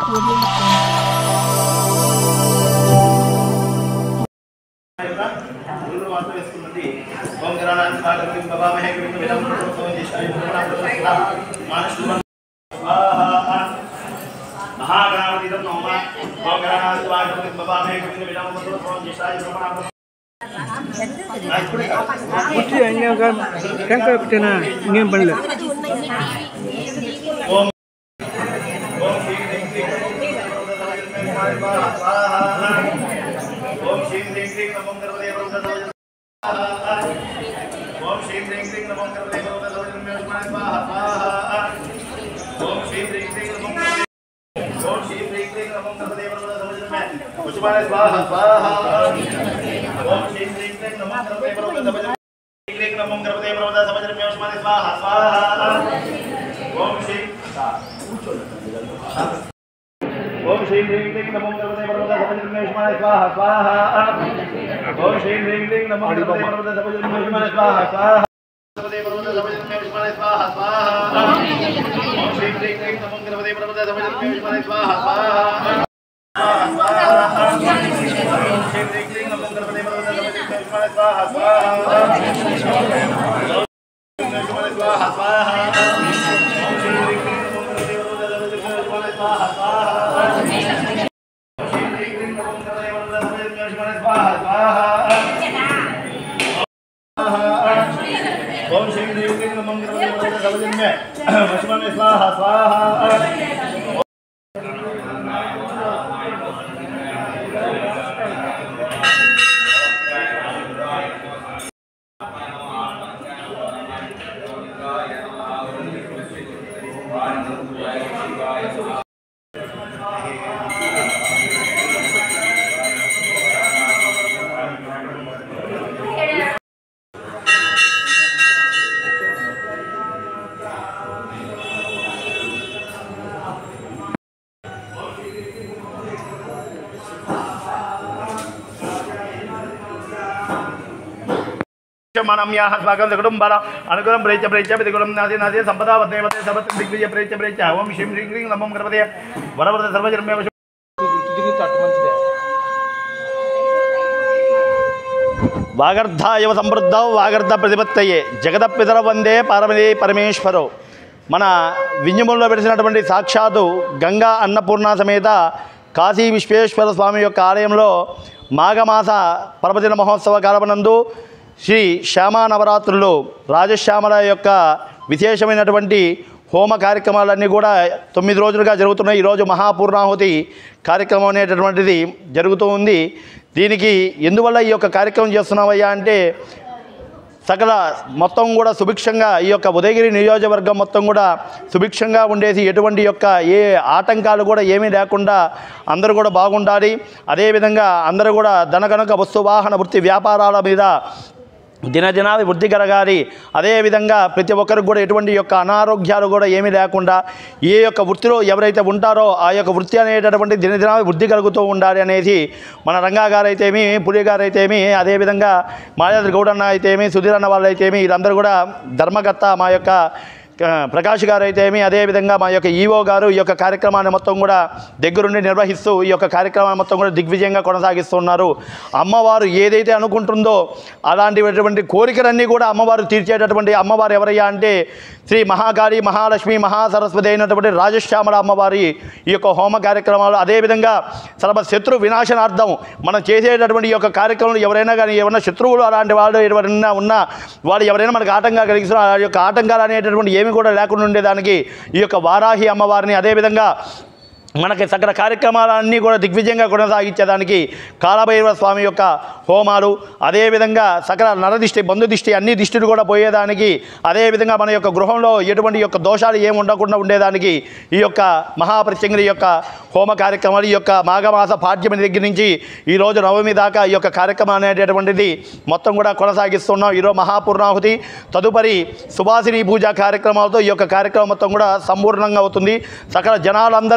ఓం గణానాథ స్వాగతం బబామహే గురు విలం ప్రోత్సవం చేశాయి మానసు మహాగణాధిపతి నమ ఓం గణానాథ స్వాగతం బబామహే గురు విలం ప్రోత్సవం చేశాయి కుర్చీ ఇంకేం కాదు టెంకాయ పెట్టినా ఇంకేం పనిలే ఓం ఓం శ్రీ హ్రీం శ్రీ ఓం శ్రీ హ్రీం శ్రీ నమో గణపతే బ్రహ్మ ఓం శ్రీ హ్రీం శ్రీ నమో గణపతే బ్రహ్మ స్వాహా ఓం శ్రీ హ్రీం శ్రీ నమో ఓం శ్రీ హ్రీం శ్రీ నమో గణపతే బ్రహ్మ పుష్పాల స్వాహా స్వాహా ఓం శ్రీ హ్రీం శ్రీ నమో గణపతే బ్రహ్మ శ్రీ నమో గణపతే బ్రహ్మ సమజరమ్య పుష్పాల స్వాహా స్వాహా ఓం శ్రీ ఓం శ్రీ హ్రీం క్లీం నమో గణపతే పర్వత సపజన్మేష్మాయ స్వాహ స్వాహ ఓం శ్రీ హ్రీం క్లీం నమో గణపతే పర్వత సపజన్మేష్మాయ స్వాహ స్వాహ గణపతే పర్వత సపజన్మేష్మాయ స్వాహ స్వాహ ఓం శ్రీ హ్రీం క్లీం నమో గణపతే పర్వత సపజన్మేష్మాయ స్వాహ స్వాహ ఓం శ్రీ హ్రీం క్లీం నమో గణపతే పర్వత సపజన్మేష్మాయ స్వాహ స్వాహ స్వాహ స్వాహ ఓం శ్రీ హ్రీం క్లీం నమో గణపతే పర్వత సపజన్మేష్మాయ స్వాహ స్వాహ ఓం శ్రీ దేవి నమో గణపతి స్వాహ స్వాహ మనమ్యాహ స్వాగం జగడం బల అనుగుణం ప్రేచ ప్రేచ విధిగుణం నాది నాది సంపదా వదేవతే సర్వత్ర దిగ్విజయ ప్రేచ ప్రేచ ఓం శ్రీం హ్రీం క్లీం నమం గణపతే వరవరద సర్వజన్మే వశ వాగర్ధాయవ సంవృద్ధౌ వాగర్ధ ప్రతిపత్తయే జగద పితర వందే పార్వతీ పరమేశ్వరో మన వింజముల్లో పెడిసినటువంటి సాక్షాత్తు గంగా అన్నపూర్ణ సమేత కాశీ విశ్వేశ్వర స్వామి యొక్క ఆలయంలో మాఘమాస పర్వదిన మహోత్సవ కాలమనందు శ్రీ శ్యామా నవరాత్రులు రాజశ్యామల యొక్క విశేషమైనటువంటి హోమ కార్యక్రమాలన్నీ కూడా తొమ్మిది రోజులుగా జరుగుతున్నాయి ఈరోజు మహాపూర్ణాహుతి కార్యక్రమం అనేటటువంటిది జరుగుతూ ఉంది దీనికి ఎందువల్ల ఈ యొక్క కార్యక్రమం చేస్తున్నామయ్యా అంటే సకల మొత్తం కూడా సుభిక్షంగా ఈ యొక్క ఉదయగిరి నియోజకవర్గం మొత్తం కూడా సుభిక్షంగా ఉండేసి ఎటువంటి యొక్క ఏ ఆటంకాలు కూడా ఏమీ లేకుండా అందరూ కూడా బాగుండాలి అదేవిధంగా అందరూ కూడా ధనగనక వస్తు వాహన వృత్తి వ్యాపారాల మీద దినదినాది వృద్ధి కలగాలి అదేవిధంగా ప్రతి ఒక్కరికి కూడా ఎటువంటి యొక్క అనారోగ్యాలు కూడా ఏమీ లేకుండా ఏ యొక్క వృత్తిలో ఎవరైతే ఉంటారో ఆ యొక్క వృత్తి అనేటటువంటి దినదినాది వృద్ధి కలుగుతూ ఉండాలి అనేసి మన రంగా గారు అయితేమి పులి గారు అయితేమి అదేవిధంగా మాయాద్రి గౌడన్న అయితేమి సుధీర్ అన్న వాళ్ళు అయితేమి వీళ్ళందరూ కూడా ధర్మకర్త మా యొక్క ఆ, ప్రకాష్ గారు అయితే ఏమి అదేవిధంగా మా యొక్క ఈవో గారు ఈ యొక్క కార్యక్రమాన్ని మొత్తం కూడా దగ్గరుండి నిర్వహిస్తూ ఈ యొక్క కార్యక్రమాన్ని మొత్తం కూడా దిగ్విజయంగా కొనసాగిస్తున్నారు అమ్మవారు ఏదైతే అనుకుంటుందో అలాంటిటువంటి కోరికలన్నీ కూడా అమ్మవారు తీర్చేటటువంటి అమ్మవారు ఎవరయ్యా అంటే శ్రీ మహాకాళి మహాలక్ష్మి మహాసరస్వతి అయినటువంటి రాజశ్యామల అమ్మవారి ఈ యొక్క హోమ కార్యక్రమాలు అదేవిధంగా సర్వ శత్రు వినాశనార్థం మనం చేసేటటువంటి ఈ యొక్క కార్యక్రమంలో ఎవరైనా కానీ ఏమైనా శత్రువులు అలాంటి వాళ్ళు ఎవరైనా ఉన్నా వాళ్ళు ఎవరైనా మనకు ఆటంగా కలిగిస్తున్నారు ఆ యొక్క ఆటంకాలు అనేటటువంటి ఏమి కూడా లేకుండా ఉండేదానికి ఈ యొక్క వారాహి అమ్మవారిని అదేవిధంగా మనకి సకల కార్యక్రమాలన్నీ కూడా దిగ్విజయంగా కొనసాగించేదానికి కాలభైరవ స్వామి యొక్క హోమాలు అదేవిధంగా సకల నరదిష్టి బంధు దిష్టి అన్ని దిష్టిలు కూడా పోయేదానికి అదేవిధంగా మన యొక్క గృహంలో ఎటువంటి యొక్క దోషాలు ఏమి ఉండకుండా ఉండేదానికి ఈ యొక్క మహాప్రత్యంగిరి యొక్క హోమ కార్యక్రమాలు ఈ యొక్క మాఘమాస పాడ్యమి దగ్గర నుంచి ఈరోజు నవమి దాకా ఈ యొక్క కార్యక్రమం అనేటటువంటిది మొత్తం కూడా కొనసాగిస్తున్నాం ఈరోజు మహాపూర్ణాహుతి తదుపరి సుభాసిని పూజ కార్యక్రమాలతో ఈ యొక్క కార్యక్రమం మొత్తం కూడా సంపూర్ణంగా అవుతుంది సకల జనాలందరూ కూడా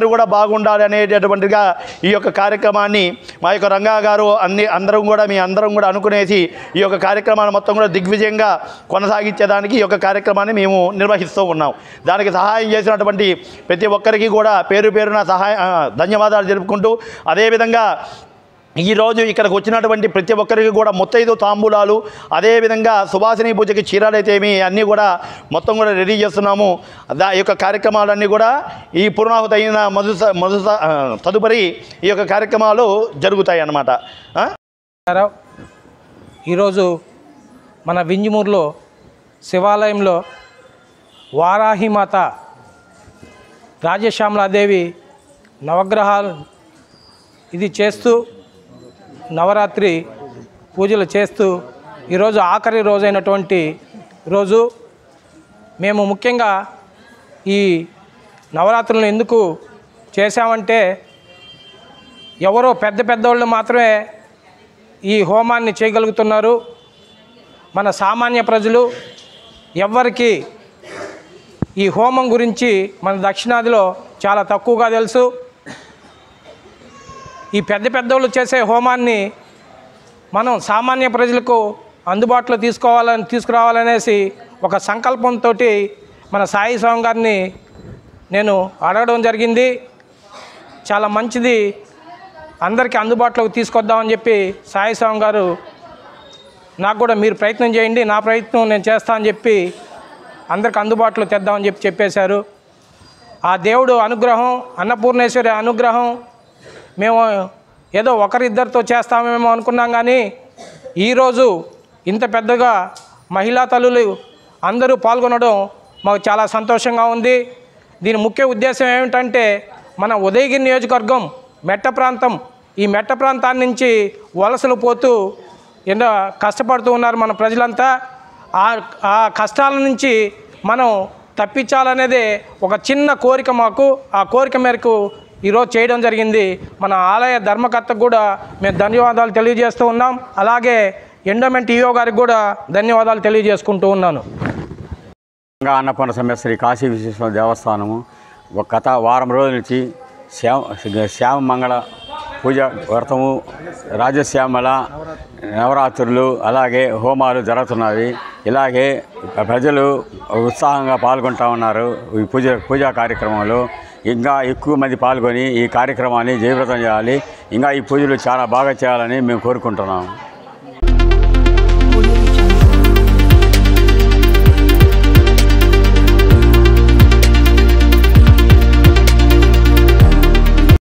బాగుండాలి అనేటటువంటిగా ఈ యొక్క కార్యక్రమాన్ని మా యొక్క రంగా గారు అన్ని అందరం కూడా మీ అందరం కూడా అనుకునేసి ఈ యొక్క కార్యక్రమాన్ని మొత్తం కూడా దిగ్విజయంగా కొనసాగించేదానికి ఈ యొక్క కార్యక్రమాన్ని మేము నిర్వహిస్తూ ఉన్నాం దానికి సహాయం చేసినటువంటి ప్రతి ఒక్కరికి కూడా పేరు పేరున సహాయ ఆ, ధన్యవాదాలు జరుపుకుంటూ అదేవిధంగా ఈరోజు ఇక్కడికి వచ్చినటువంటి ప్రతి ఒక్కరికి కూడా ముత్తైదు తాంబూలాలు అదేవిధంగా సుభాసిని పూజకి చీరలైతేమి అన్నీ కూడా మొత్తం కూడా రెడీ చేస్తున్నాము దా ఈ యొక్క కార్యక్రమాలన్నీ కూడా ఈ పూర్ణాహుతి అయిన మధుస మధుస ఆ, తదుపరి ఈ యొక్క కార్యక్రమాలు జరుగుతాయి అన్నమాట ఆ? రావు ఈరోజు మన వింజమూరులో శివాలయంలో వారాహిమాత రాజశ్యామలాదేవి నవగ్రహాలు ఇది చేస్తూ నవరాత్రి పూజలు చేస్తూ ఈరోజు ఆఖరి రోజైనటువంటి రోజు మేము ముఖ్యంగా ఈ నవరాత్రులను ఎందుకు చేశామంటే ఎవరో పెద్ద పెద్దోళ్ళు మాత్రమే ఈ హోమాన్ని చేయగలుగుతున్నారు మన సామాన్య ప్రజలు ఎవ్వరికి ఈ హోమం గురించి మన దక్షిణాదిలో చాలా తక్కువగా తెలుసు ఈ పెద్ద పెద్దోళ్ళు చేసే హోమాన్ని మనం సామాన్య ప్రజలకు అందుబాటులో తీసుకోవాలని తీసుకురావాలనేసి ఒక సంకల్పంతో మన సాయి స్వామి గారిని నేను అడగడం జరిగింది చాలా మంచిది అందరికీ అందుబాటులోకి తీసుకొద్దామని చెప్పి సాయి స్వామి గారు నాకు కూడా మీరు ప్రయత్నం చేయండి నా ప్రయత్నం నేను చేస్తా అని చెప్పి అందరికి అందుబాటులో తెద్దామని చెప్పి చెప్పేశారు ఆ దేవుడు అనుగ్రహం అన్నపూర్ణేశ్వరి అనుగ్రహం మేము ఏదో ఒకరిద్దరితో చేస్తామేమో అనుకున్నాం కానీ ఈరోజు ఇంత పెద్దగా మహిళా తల్లులు అందరూ పాల్గొనడం మాకు చాలా సంతోషంగా ఉంది దీని ముఖ్య ఉద్దేశం ఏమిటంటే మన ఉదయగిరి నియోజకవర్గం మెట్ట ప్రాంతం ఈ మెట్ట ప్రాంతాన్ని నుంచి వలసలు పోతూ ఎన్నో కష్టపడుతూ ఉన్నారు మన ప్రజలంతా ఆ ఆ కష్టాల నుంచి మనం తప్పించాలనేదే ఒక చిన్న కోరిక మాకు ఆ కోరిక మేరకు ఈరోజు చేయడం జరిగింది మన ఆలయ ధర్మకర్తకు కూడా మేము ధన్యవాదాలు తెలియజేస్తూ ఉన్నాం అలాగే ఎండోమెంట్ ఈఓ గారికి కూడా ధన్యవాదాలు తెలియజేసుకుంటూ ఉన్నాను గంగా అన్నపూర్ణ సమేత శ్రీ కాశీ విశ్వేశ్వర దేవస్థానము ఒక గత వారం రోజుల నుంచి శ్యామ శ్యామ మంగళ పూజ వ్రతము రాజశ్యామల నవరాత్రులు అలాగే హోమాలు జరుగుతున్నవి ఇలాగే ప్రజలు ఉత్సాహంగా పాల్గొంటూ ఉన్నారు ఈ పూజ పూజా కార్యక్రమంలో ఇంకా ఎక్కువ మంది పాల్గొని ఈ కార్యక్రమాన్ని జయప్రదం చేయాలి ఇంకా ఈ పూజలు చాలా బాగా చేయాలని మేము కోరుకుంటున్నాము